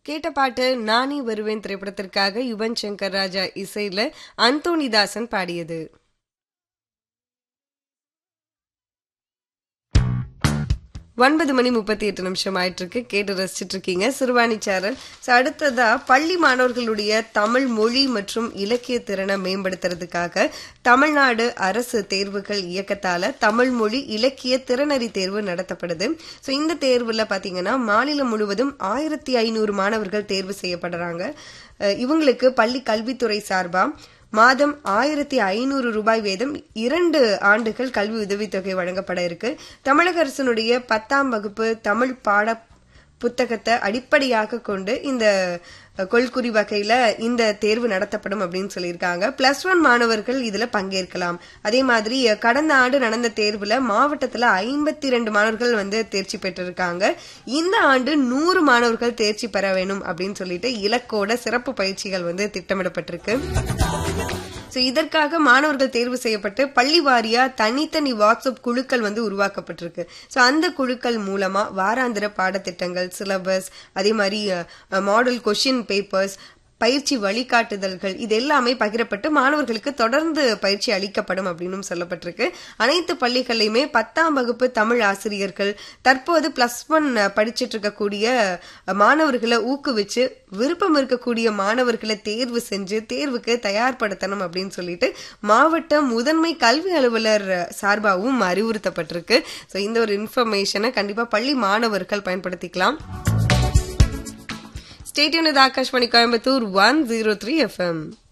கேட்ட பாட்டு நானே வருவேன் திரைப்படத்திற்காக யுவன் சங்கர் ராஜா இசையில அந்தோணிதாசன் பாடியது ஒன்பது மணி முப்பத்தி எட்டு நிமிஷம் ஆயிட்டு இருக்கு கேட்டு ரசிச்சிட்டு இருக்கீங்க சிறுவாணி சேரல் ஸோ அடுத்ததா பள்ளி மாணவர்களுடைய தமிழ் மொழி மற்றும் இலக்கிய திறனை மேம்படுத்துறதுக்காக தமிழ்நாடு அரசு தேர்வுகள் இயக்கத்தால தமிழ் மொழி இலக்கிய திறனறி தேர்வு நடத்தப்படுது ஸோ இந்த தேர்வுல பாத்தீங்கன்னா மாநிலம் முழுவதும் ஆயிரத்தி ஐநூறு மாணவர்கள் தேர்வு செய்யப்படுறாங்க அஹ் இவங்களுக்கு பள்ளி கல்வித்துறை சார்பா மாதம் ஆயிரத்தி ஐநூறு ரூபாய் வீதம் இரண்டு ஆண்டுகள் கல்வி உதவித்தொகை வழங்கப்பட இருக்கு தமிழக அரசினுடைய பத்தாம் வகுப்பு தமிழ் பாட புத்தகத்தை அடிப்படையாக கொண்டு இந்த கொள்குறி வகையில இந்த தேர்வு நடத்தப்படும் அப்படின்னு சொல்லியிருக்காங்க பிளஸ் ஒன் மாணவர்கள் இதுல பங்கேற்கலாம் அதே மாதிரி கடந்த ஆண்டு நடந்த தேர்வுல மாவட்டத்துல ஐம்பத்தி ரெண்டு மாணவர்கள் வந்து தேர்ச்சி பெற்றிருக்காங்க இந்த ஆண்டு நூறு மாணவர்கள் தேர்ச்சி பெற வேணும் அப்படின்னு சொல்லிட்டு இலக்கோட சிறப்பு பயிற்சிகள் வந்து திட்டமிடப்பட்டிருக்கு ஸோ இதற்காக மாணவர்கள் தேர்வு செய்யப்பட்டு பள்ளி வாரியா தனித்தனி வாட்ஸ்அப் குழுக்கள் வந்து உருவாக்கப்பட்டிருக்கு ஸோ அந்த குழுக்கள் மூலமா வாராந்திர பாடத்திட்டங்கள் சிலபஸ் அதே மாதிரி மாடல் கொஷின் பேப்பர்ஸ் பயிற்சி வழிகாட்டுதல்கள் இது எல்லாமே பகிரப்பட்டு மாணவர்களுக்கு தொடர்ந்து பயிற்சி அளிக்கப்படும் அப்படின்னு சொல்லப்பட்டிருக்கு அனைத்து பள்ளிகள்லையுமே பத்தாம் வகுப்பு தமிழ் ஆசிரியர்கள் தற்போது பிளஸ் ஒன் படிச்சிட்டு இருக்கக்கூடிய மாணவர்களை ஊக்குவிச்சு விருப்பம் இருக்கக்கூடிய மாணவர்களை தேர்வு செஞ்சு தேர்வுக்கு தயார்படுத்தணும் அப்படின்னு சொல்லிட்டு மாவட்ட முதன்மை கல்வி அலுவலர் சார்பாகவும் அறிவுறுத்தப்பட்டிருக்கு ஸோ இந்த ஒரு இன்ஃபர்மேஷனை கண்டிப்பா பள்ளி மாணவர்கள் பயன்படுத்திக்கலாம் stay tuned Akashvani Coimbatore one zero three FM